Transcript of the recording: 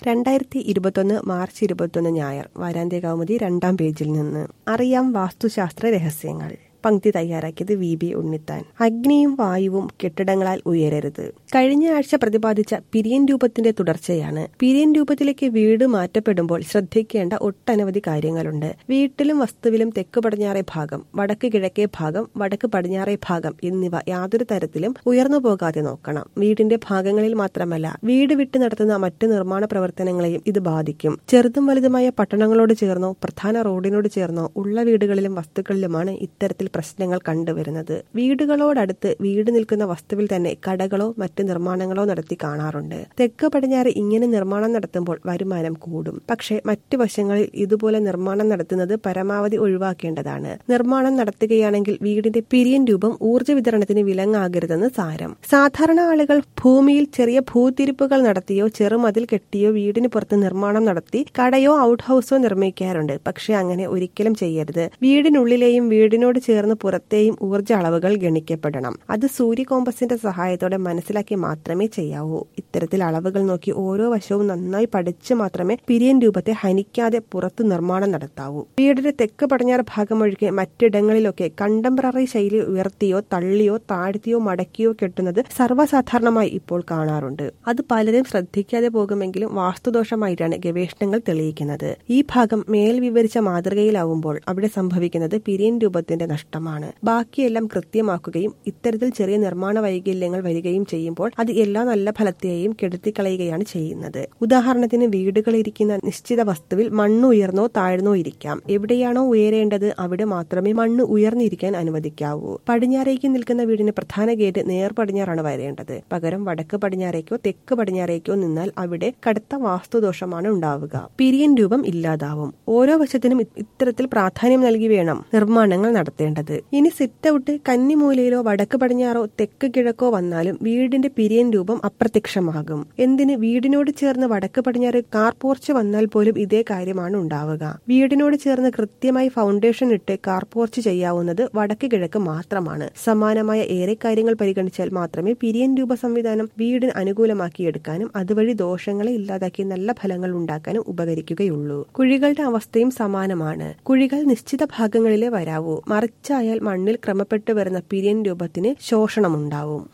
രണ്ടായിരത്തി ഇരുപത്തൊന്ന് മാർച്ച് ഇരുപത്തൊന്ന് ഞായർ വാരാന്ത്യ കൗമുദി രണ്ടാം പേജിൽ നിന്ന് അറിയാം വാസ്തുശാസ്ത്ര രഹസ്യങ്ങൾ പങ്ക്തി തയ്യാറാക്കിയത് വി ബി ഉണ്ണിത്താൻ അഗ്നിയും വായുവും കെട്ടിടങ്ങളാൽ ഉയരരുത് കഴിഞ്ഞ ആഴ്ച പ്രതിപാദിച്ച പിരിയൻ രൂപത്തിന്റെ തുടർച്ചയാണ് പിരിയൻ രൂപത്തിലേക്ക് വീട് മാറ്റപ്പെടുമ്പോൾ ശ്രദ്ധിക്കേണ്ട ഒട്ടനവധി കാര്യങ്ങളുണ്ട് വീട്ടിലും വസ്തുവിലും തെക്ക് പടിഞ്ഞാറേ ഭാഗം വടക്ക് കിഴക്കേ ഭാഗം വടക്ക് പടിഞ്ഞാറേ ഭാഗം എന്നിവ യാതൊരു തരത്തിലും ഉയർന്നു പോകാതെ നോക്കണം വീടിന്റെ ഭാഗങ്ങളിൽ മാത്രമല്ല വീട് വിട്ട് നടത്തുന്ന മറ്റ് നിർമ്മാണ പ്രവർത്തനങ്ങളെയും ഇത് ബാധിക്കും ചെറുതും വലുതുമായ പട്ടണങ്ങളോട് ചേർന്നോ പ്രധാന റോഡിനോട് ചേർന്നോ ഉള്ള വീടുകളിലും വസ്തുക്കളിലുമാണ് ഇത്തരത്തിൽ പ്രശ്നങ്ങൾ കണ്ടുവരുന്നത് വീടുകളോടടുത്ത് വീട് നിൽക്കുന്ന വസ്തുവിൽ തന്നെ കടകളോ മറ്റ് നിർമ്മാണങ്ങളോ നടത്തി കാണാറുണ്ട് തെക്ക് പടിഞ്ഞാറ് ഇങ്ങനെ നിർമ്മാണം നടത്തുമ്പോൾ വരുമാനം കൂടും പക്ഷേ മറ്റു വശങ്ങളിൽ ഇതുപോലെ നിർമ്മാണം നടത്തുന്നത് പരമാവധി ഒഴിവാക്കേണ്ടതാണ് നിർമ്മാണം നടത്തുകയാണെങ്കിൽ വീടിന്റെ പിരിയൻ രൂപം ഊർജ്ജ വിതരണത്തിന് വിലങ്ങാകരുതെന്ന് സാരം സാധാരണ ആളുകൾ ഭൂമിയിൽ ചെറിയ ഭൂതിരിപ്പുകൾ നടത്തിയോ ചെറുമതിൽ കെട്ടിയോ വീടിന് പുറത്ത് നിർമ്മാണം നടത്തി കടയോ ഔട്ട് ഹൗസോ നിർമ്മിക്കാറുണ്ട് പക്ഷെ അങ്ങനെ ഒരിക്കലും ചെയ്യരുത് വീടിനുള്ളിലെയും വീടിനോട് ചേർന്ന് പുറത്തെയും ഊർജ്ജ അളവുകൾ ഗണിക്കപ്പെടണം അത് സൂര്യ കോമ്പസിന്റെ സഹായത്തോടെ മനസ്സിലാക്കി മാത്രമേ ചെയ്യാവൂ ഇത്തരത്തിൽ അളവുകൾ നോക്കി ഓരോ വശവും നന്നായി പഠിച്ച് മാത്രമേ പിരിയൻ രൂപത്തെ ഹനിക്കാതെ പുറത്ത് നിർമ്മാണം നടത്താവൂ വീടിന്റെ തെക്ക് പടിഞ്ഞാറ് ഭാഗം ഒഴികെ മറ്റിടങ്ങളിലൊക്കെ കണ്ടംപററി ശൈലി ഉയർത്തിയോ തള്ളിയോ താഴ്ത്തിയോ മടക്കിയോ കെട്ടുന്നത് സർവ്വസാധാരണമായി ഇപ്പോൾ കാണാറുണ്ട് അത് പലരും ശ്രദ്ധിക്കാതെ പോകുമെങ്കിലും വാസ്തുദോഷമായിട്ടാണ് ഗവേഷണങ്ങൾ തെളിയിക്കുന്നത് ഈ ഭാഗം മേൽ വിവരിച്ച മാതൃകയിലാവുമ്പോൾ അവിടെ സംഭവിക്കുന്നത് പിരിയൻ രൂപത്തിന്റെ നഷ്ടമാണ് ബാക്കിയെല്ലാം കൃത്യമാക്കുകയും ഇത്തരത്തിൽ ചെറിയ നിർമ്മാണ വൈകല്യങ്ങൾ വരികയും ചെയ്യുമ്പോൾ അത് എല്ലാ നല്ല ഫലത്തെയും കെടുത്തിക്കളയുകയാണ് ചെയ്യുന്നത് ഉദാഹരണത്തിന് വീടുകളിരിക്കുന്ന നിശ്ചിത വസ്തുവിൽ മണ്ണ് ഉയർന്നോ താഴ്ന്നോ ഇരിക്കാം എവിടെയാണോ ഉയരേണ്ടത് അവിടെ മാത്രമേ മണ്ണ് ഉയർന്നിരിക്കാൻ അനുവദിക്കാവൂ പടിഞ്ഞാറേക്ക് നിൽക്കുന്ന വീടിന് പ്രധാന ഗേറ്റ് നേർ പടിഞ്ഞാറാണ് വരേണ്ടത് പകരം വടക്ക് പടിഞ്ഞാറേക്കോ തെക്ക് പടിഞ്ഞാറേക്കോ നിന്നാൽ അവിടെ കടുത്ത വാസ്തുദോഷമാണ് ഉണ്ടാവുക പിരിയൻ രൂപം ഇല്ലാതാവും ഓരോ വശത്തിനും ഇത്തരത്തിൽ പ്രാധാന്യം നൽകി വേണം നിർമ്മാണങ്ങൾ നടത്തേണ്ടത് ഇനി സിറ്റ് ഔട്ട് കന്നിമൂലയിലോ വടക്ക് പടിഞ്ഞാറോ തെക്ക് കിഴക്കോ വന്നാലും വീടിന്റെ പിരിയൻ രൂപം അപ്രത്യക്ഷമാകും എന്തിന് വീടിനോട് ചേർന്ന് വടക്ക് പടിഞ്ഞാറ് കാർ പോർച്ച് വന്നാൽ പോലും ഇതേ കാര്യമാണ് ഉണ്ടാവുക വീടിനോട് ചേർന്ന് കൃത്യമായി ഫൗണ്ടേഷൻ ഇട്ട് കാർ പോർച്ച് ചെയ്യാവുന്നത് വടക്ക് കിഴക്ക് മാത്രമാണ് സമാനമായ ഏറെ കാര്യങ്ങൾ പരിഗണിച്ചാൽ മാത്രമേ പിരിയൻ രൂപ സംവിധാനം വീടിന് അനുകൂലമാക്കിയെടുക്കാനും അതുവഴി ദോഷങ്ങളെ ഇല്ലാതാക്കി നല്ല ഫലങ്ങൾ ഉണ്ടാക്കാനും ഉപകരിക്കുകയുള്ളൂ കുഴികളുടെ അവസ്ഥയും സമാനമാണ് കുഴികൾ നിശ്ചിത ഭാഗങ്ങളിലെ വരാവൂ മറിച്ചായാൽ മണ്ണിൽ ക്രമപ്പെട്ടു വരുന്ന പിരിയൻ രൂപത്തിന് ശോഷണമുണ്ടാവും